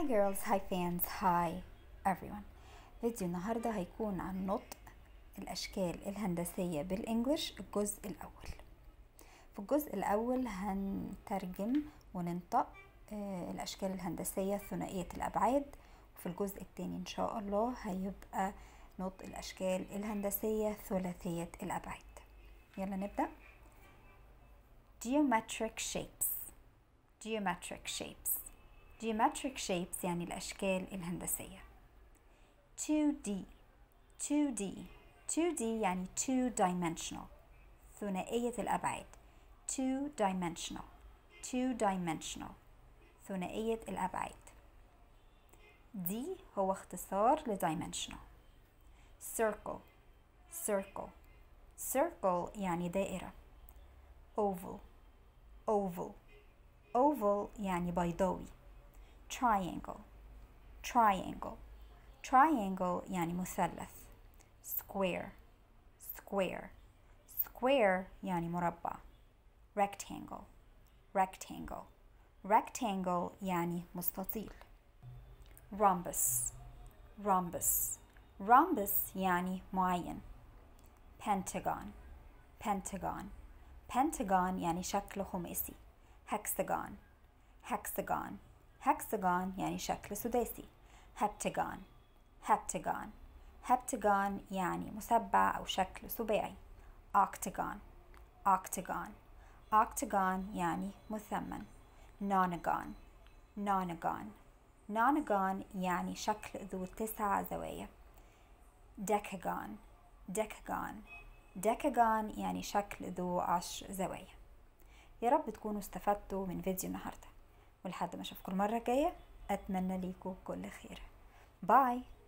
Hi girls, hi fans, hi everyone فيديو النهاردة هيكون عن نطق الأشكال الهندسية بالإنجليش الجزء الأول في الجزء الأول هنترجم وننطق آه، الأشكال الهندسية ثنائية الأبعاد وفي الجزء التاني إن شاء الله هيبقى نطق الأشكال الهندسية ثلاثية الأبعاد يلا نبدأ geometric shapes geometric shapes geometric shapes يعني الأشكال الهندسية 2D 2D 2D يعني two dimensional ثنائية الأبعاد two dimensional two dimensional ثنائية الأبعاد دي هو اختصار ل dimensional circle circle circle يعني دائرة oval oval oval يعني بيضاوي triangle triangle triangle يعني مثلث square square square يعني مربع rectangle rectangle rectangle يعني مستطيل rhombus rhombus rhombus يعني معين pentagon pentagon pentagon يعني شكل خماسي hexagon hexagon hexagon يعني شكل سداسي heptagon heptagon heptagon يعني مسبع أو شكل سباعي octagon octagon octagon يعني مثمن nonagon nonagon nonagon يعني شكل ذو تسع زوايا decagon decagon decagon يعني شكل ذو عشر زوايا يا رب تكونوا استفدتوا من فيديو النهارده ولحد ما اشوفكم المره الجايه اتمنى ليكم كل خير باي